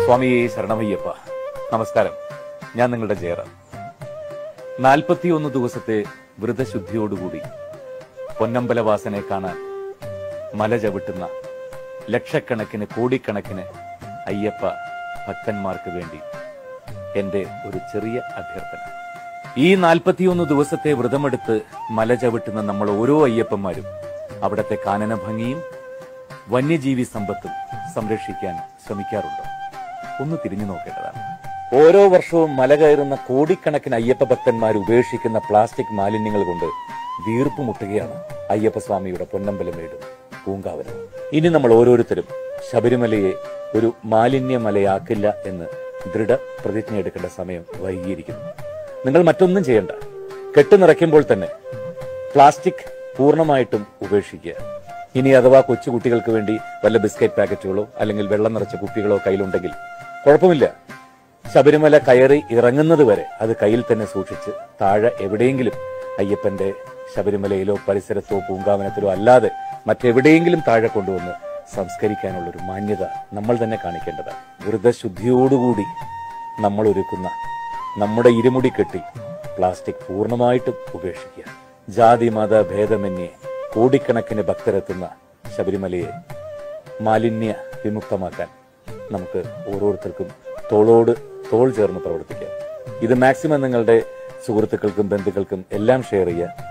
സ്വാമി ശരണമയ്യപ്പ നമസ്കാരം ഞാൻ നിങ്ങളുടെ ജയറാം നാൽപ്പത്തിയൊന്ന് ദിവസത്തെ വ്രതശുദ്ധിയോടുകൂടി പൊന്നമ്പലവാസനെ കാണാൻ മല ചവിട്ടുന്ന ലക്ഷക്കണക്കിന് കോടിക്കണക്കിന് അയ്യപ്പ ഭക്തന്മാർക്ക് വേണ്ടി എന്റെ ഒരു ചെറിയ അഭ്യർത്ഥന ഈ നാൽപ്പത്തിയൊന്ന് ദിവസത്തെ വ്രതമെടുത്ത് മല ചവിട്ടുന്ന നമ്മൾ ഓരോ അയ്യപ്പന്മാരും അവിടത്തെ കാനന ഭംഗിയും വന്യജീവി സമ്പത്തും സംരക്ഷിക്കാൻ ശ്രമിക്കാറുണ്ടോ ഒന്ന് തിരിഞ്ഞു നോക്കേണ്ടതാണ് ഓരോ വർഷവും മല കയറുന്ന കോടിക്കണക്കിന് അയ്യപ്പ ഭക്തന്മാർ ഉപേക്ഷിക്കുന്ന പ്ലാസ്റ്റിക് മാലിന്യങ്ങൾ കൊണ്ട് വീർപ്പുമുട്ടുകയാണ് അയ്യപ്പസ്വാമിയുടെ പൊന്നമ്പലമേടും പൂങ്കാവനവും ഇനി നമ്മൾ ഓരോരുത്തരും ശബരിമലയെ ഒരു മാലിന്യമലയാക്കില്ല എന്ന് ദൃഢ പ്രതിജ്ഞ എടുക്കേണ്ട സമയം വൈകിയിരിക്കുന്നു നിങ്ങൾ മറ്റൊന്നും ചെയ്യണ്ട കെട്ടുനിറയ്ക്കുമ്പോൾ തന്നെ പ്ലാസ്റ്റിക് പൂർണ്ണമായിട്ടും ഉപേക്ഷിക്കുക ഇനി അഥവാ കൊച്ചുകുട്ടികൾക്ക് വേണ്ടി വല്ല ബിസ്ക്കറ്റ് പാക്കറ്റുകളോ അല്ലെങ്കിൽ വെള്ളം നിറച്ച കുപ്പികളോ കയ്യിലുണ്ടെങ്കിൽ കുഴപ്പമില്ല ശബരിമല കയറി ഇറങ്ങുന്നത് വരെ അത് കയ്യിൽ തന്നെ സൂക്ഷിച്ച് താഴെ എവിടെയെങ്കിലും അയ്യപ്പന്റെ ശബരിമലയിലോ പരിസരത്തോ പൂങ്കാവനത്തിലോ അല്ലാതെ മറ്റെവിടെയെങ്കിലും താഴെ കൊണ്ടുവന്ന് സംസ്കരിക്കാനുള്ള ഒരു മാന്യത നമ്മൾ തന്നെ കാണിക്കേണ്ടതാണ് വ്രതശുദ്ധിയോടുകൂടി നമ്മൾ ഒരുക്കുന്ന നമ്മുടെ ഇരുമുടി കെട്ടി പ്ലാസ്റ്റിക് പൂർണ്ണമായിട്ടും ഉപേക്ഷിക്കുക ജാതി മത ഭേദമന്യേ കോടിക്കണക്കിന് ഭക്തരെത്തുന്ന ശബരിമലയെ മാലിന്യ വിമുക്തമാക്കാൻ നമുക്ക് ഓരോരുത്തർക്കും തോളോട് തോൾ ചേർന്ന് പ്രവർത്തിക്കാം ഇത് മാക്സിമം നിങ്ങളുടെ സുഹൃത്തുക്കൾക്കും ബന്ധുക്കൾക്കും എല്ലാം ഷെയർ ചെയ്യുക